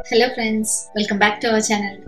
hello friends welcome back to our channel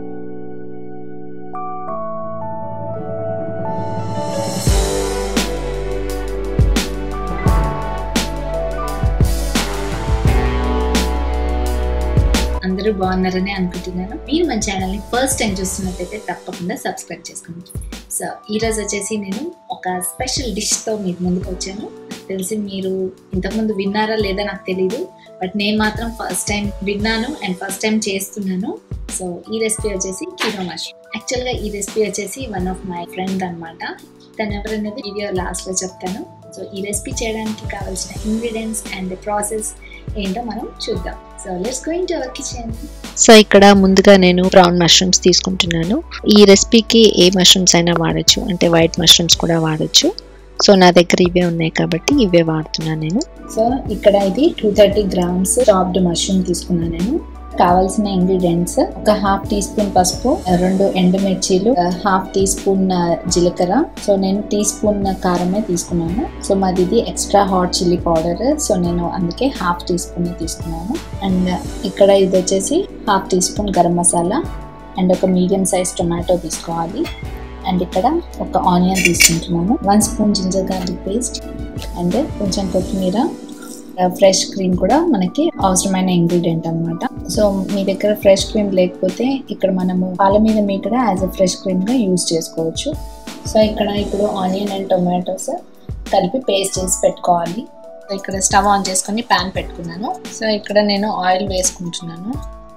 అందరూ బాగున్నారని అనుకుంటున్నాను మీరు మన ఛానల్ని ఫస్ట్ టైం చూస్తున్నట్టయితే తప్పకుండా సబ్స్క్రైబ్ చేసుకోండి సో ఈరోజు వచ్చేసి నేను ఒక స్పెషల్ డిష్తో మీకు ముందుకు వచ్చాను నాకు తెలిసి మీరు ఇంతకుముందు విన్నారా లేదా నాకు తెలియదు బట్ నేను మాత్రం ఫస్ట్ టైం విన్నాను అండ్ ఫస్ట్ టైం చేస్తున్నాను సో ఈ రెసిపీ వచ్చేసి కీనో మష్రూమ్ యాక్చువల్గా ఈ రెసిపీ వచ్చేసి వన్ ఆఫ్ మై ఫ్రెండ్ అనమాట తను ఎవరనేది వీడియో లాస్ట్లో చెప్తాను సో ఈ రెసిపీ చేయడానికి కావాల్సిన ఇంగ్రీడియంట్స్ అండ్ ప్రాసెస్ ఏంటో మనం చూద్దాం so let's going to our kitchen so ఇక్కడ ముందుగా నేను బ్రౌన్ మష్రూమ్స్ తీసుకుంటున్నాను ఈ రెసిపీకి ఏ మష్రూమ్స్ అయినా వాడచ్చు అంటే వైట్ మష్రూమ్స్ కూడా వాడచ్చు సో నా దగ్గర ఇవే ఉన్నాయి కాబట్టి ఇవే వాడుతున్నాను నేను సో ఇక్కడ ఇది two thirty grams chopped mushroom తీసుకున్నాను నేను కావాల్సిన ఇంగ్రీడియంట్స్ ఒక హాఫ్ టీ స్పూన్ పసుపు రెండు ఎండుమిర్చీలు హాఫ్ టీ స్పూన్ జీలకర్ర సో నేను టీ స్పూన్ కారమే తీసుకున్నాను సో మాది ఇది extra hot chilli powder so నేను అందుకే హాఫ్ టీ స్పూన్ తీసుకున్నాను అండ్ ఇక్కడ ఇది వచ్చేసి half teaspoon garam masala and ఒక మీడియం సైజ్ టొమాటో తీసుకోవాలి అండ్ ఇక్కడ ఒక ఆనియన్ తీసుకుంటున్నాను one spoon ginger garlic paste and కొంచెం కొత్తిమీర ఫ్రెష్ క్రీమ్ కూడా మనకి అవసరమైన ఇంగ్రీడియంట్ అనమాట సో మీ దగ్గర ఫ్రెష్ క్రీమ్ లేకపోతే ఇక్కడ మనము పాల మీద మీ కూడా యాజ్ అ ఫ్రెష్ క్రీమ్గా యూజ్ చేసుకోవచ్చు సో ఇక్కడ ఇప్పుడు ఆనియన్ అండ్ టొమాటోస్ కలిపి పేస్ట్ చేసి పెట్టుకోవాలి సో ఇక్కడ స్టవ్ ఆన్ చేసుకొని ప్యాన్ పెట్టుకున్నాను సో ఇక్కడ నేను ఆయిల్ వేసుకుంటున్నాను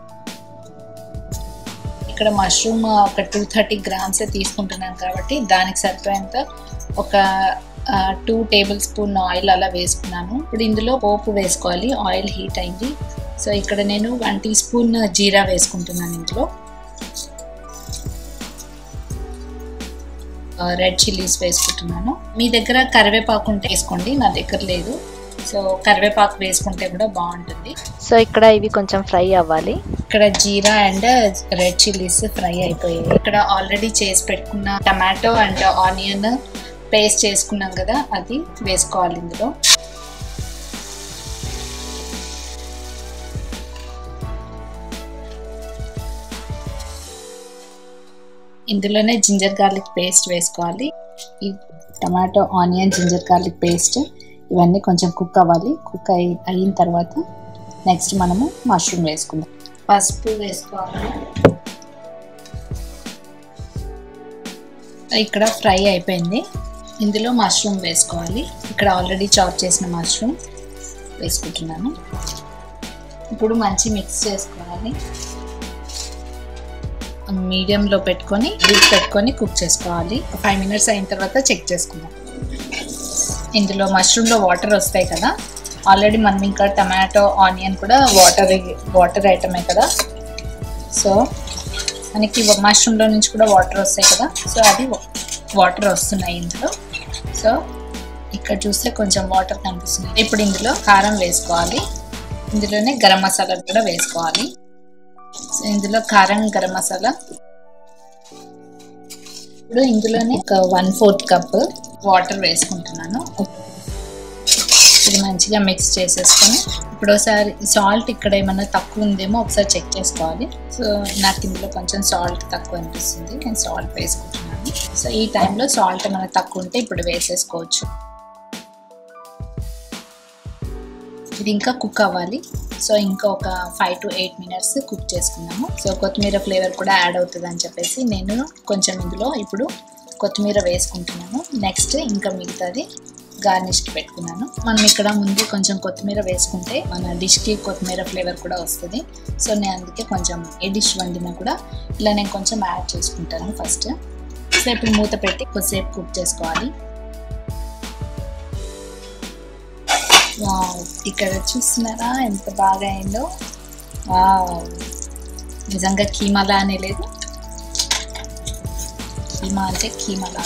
ఇక్కడ మష్రూమ్ ఒక టూ థర్టీ గ్రామ్స్ తీసుకుంటున్నాను కాబట్టి దానికి సరిపోయేంత ఒక టూ టేబుల్ స్పూన్ ఆయిల్ అలా వేసుకున్నాను ఇప్పుడు ఇందులో పోపు వేసుకోవాలి ఆయిల్ హీట్ అయింది సో ఇక్కడ నేను వన్ టీ స్పూన్ జీరా వేసుకుంటున్నాను ఇందులో రెడ్ చిల్లీస్ వేసుకుంటున్నాను మీ దగ్గర కరివేపాకు ఉంటే వేసుకోండి నా దగ్గర లేదు సో కరివేపాకు వేసుకుంటే కూడా బాగుంటుంది సో ఇక్కడ ఇవి కొంచెం ఫ్రై అవ్వాలి ఇక్కడ జీరా అండ్ రెడ్ చిల్లీస్ ఫ్రై అయిపోయాయి ఇక్కడ ఆల్రెడీ చేసి పెట్టుకున్న టమాటో అండ్ ఆనియన్ పేస్ట్ చేసుకున్నాం కదా అది వేసుకోవాలి ఇందులో ఇందులోనే జింజర్ గార్లిక్ పేస్ట్ వేసుకోవాలి ఈ tomato onion ginger garlic paste ఇవన్నీ కొంచెం కుక్ అవ్వాలి కుక్ అయి అయిన తర్వాత నెక్స్ట్ మనము మష్రూమ్ వేసుకుందాం పసుపు వేసుకోవాలి ఇక్కడ ఫ్రై అయిపోయింది ఇందులో మష్రూమ్ వేసుకోవాలి ఇక్కడ ఆల్రెడీ చాప్ చేసిన మష్రూమ్ వేసుకుంటున్నాను ఇప్పుడు మంచి మిక్స్ చేసుకోవాలి మీడియంలో పెట్టుకొని డీప్ పెట్టుకొని కుక్ చేసుకోవాలి ఫైవ్ మినిట్స్ అయిన తర్వాత చెక్ చేసుకుందాం ఇందులో మష్రూమ్లో వాటర్ వస్తాయి కదా ఆల్రెడీ మనం ఇంకా టమాటో ఆనియన్ కూడా వాటర్ వాటర్ ఐటమే కదా సో మనకి మష్రూమ్లో నుంచి కూడా వాటర్ వస్తాయి కదా సో అది వాటర్ వస్తున్నాయి ఇందులో సో ఇక్కడ చూస్తే కొంచెం వాటర్ కనిపిస్తుంది ఇప్పుడు ఇందులో కారం వేసుకోవాలి ఇందులోనే గరం మసాలా కూడా వేసుకోవాలి సో ఇందులో కారం గరం మసాలా ఇప్పుడు ఇందులోనే ఒక వన్ ఫోర్త్ కప్ వాటర్ వేసుకుంటున్నాను ఇది మంచిగా మిక్స్ చేసేసుకొని ఇప్పుడు ఒకసారి సాల్ట్ ఇక్కడ ఏమన్నా తక్కువ ఉందేమో ఒకసారి చెక్ చేసుకోవాలి సో నాకు ఇందులో కొంచెం సాల్ట్ తక్కువ అనిపిస్తుంది నేను సాల్ట్ వేసుకుంటున్నాను సో ఈ టైంలో సాల్ట్ ఏమైనా తక్కువ ఉంటే ఇప్పుడు వేసేసుకోవచ్చు ఇది ఇంకా కుక్ అవ్వాలి సో ఇంకా ఒక five to eight minutes cook చేసుకున్నాము సో కొత్తిమీర ఫ్లేవర్ కూడా యాడ్ అవుతుంది అని చెప్పేసి నేను కొంచెం ఇందులో ఇప్పుడు కొత్తిమీర వేసుకుంటున్నాను నెక్స్ట్ ఇంకా మిగతాది గార్నిష్కి పెట్టుకున్నాను మనం ఇక్కడ ముందు కొంచెం కొత్తిమీర వేసుకుంటే మన డిష్కి కొత్తిమీర ఫ్లేవర్ కూడా వస్తుంది సో నేను అందుకే కొంచెం ఏ డిష్ వండినా కూడా ఇలా నేను కొంచెం యాడ్ చేసుకుంటాను ఫస్ట్ సో ఇప్పుడు మూత పెట్టి కొద్దిసేపు కుక్ చేసుకోవాలి ఇక్కడ చూస్తున్నారా ఎంత బాగా అయిందో నిజంగా కీమాలా అనే లేదు కీమా అంటే కీమాలా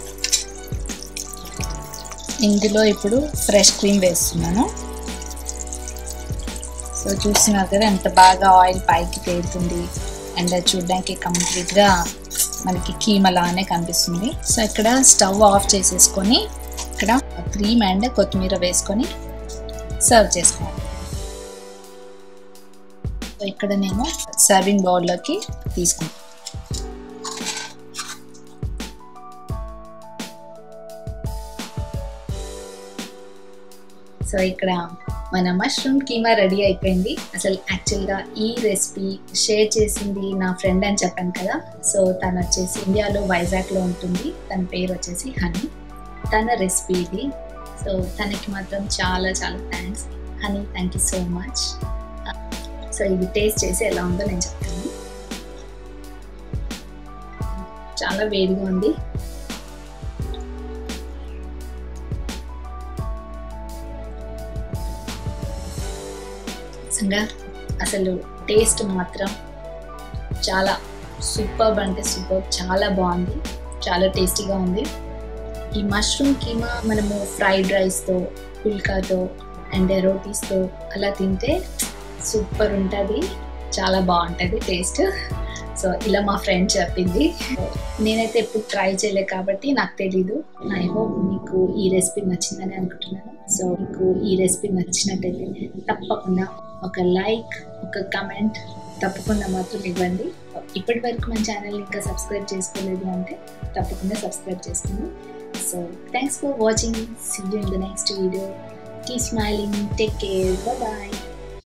ఇందులో ఇప్పుడు ఫ్రెష్ క్రీమ్ వేస్తున్నాను సో చూస్తున్నారు కదా ఎంత బాగా ఆయిల్ పైకి తేలుతుంది అండ్ చూడడానికి కంప్లీట్గా మనకి కీమలానే కనిపిస్తుంది సో ఇక్కడ స్టవ్ ఆఫ్ చేసేసుకొని ఇక్కడ క్రీమ్ అండ్ కొత్తిమీర వేసుకొని సర్వ్ చేసుకోవాలి సో ఇక్కడ నేను సర్వింగ్ బౌల్లోకి తీసుకుంటాను సో ఇక్కడ మన మష్రూమ్ కీమా రెడీ అయిపోయింది అసలు యాక్చువల్గా ఈ రెసిపీ షేర్ చేసింది నా ఫ్రెండ్ అని చెప్పాను కదా సో తను వచ్చేసి ఇండియాలో వైజాగ్లో ఉంటుంది తన పేరు వచ్చేసి హనీ తన రెసిపీ ఇది సో తనకి మాత్రం చాలా చాలా thanks honey thank you so much so ఇది టేస్ట్ చేసి ఎలా ఉందో నేను చెప్తాను చాలా వేడిగా ఉంది నిజంగా అసలు టేస్ట్ మాత్రం చాలా సూపర్ అంటే సూపర్ చాలా బాగుంది చాలా టేస్టీగా ఉంది ఈ మష్రూమ్ కీమా మనము ఫ్రైడ్ రైస్తో పుల్కాతో అండ్ రోటీస్తో అలా తింటే సూపర్ ఉంటుంది చాలా బాగుంటుంది టేస్ట్ సో ఇలా మా ఫ్రెండ్ చెప్పింది నేనైతే ఎప్పుడు ట్రై చేయలేదు కాబట్టి నాకు తెలీదు ఐ హోప్ మీకు ఈ రెసిపీ నచ్చిందని అనుకుంటున్నాను సో మీకు ఈ రెసిపీ నచ్చినట్టయితే తప్పకుండా ఒక లైక్ ఒక కమెంట్ తప్పకుండా మాత్రం ఇవ్వండి ఇప్పటి వరకు మన ఛానల్ ఇంకా సబ్స్క్రైబ్ చేసుకోలేదు అంటే తప్పకుండా సబ్స్క్రైబ్ చేసుకోండి so thanks for watching see you in the next video keep smiling take care bye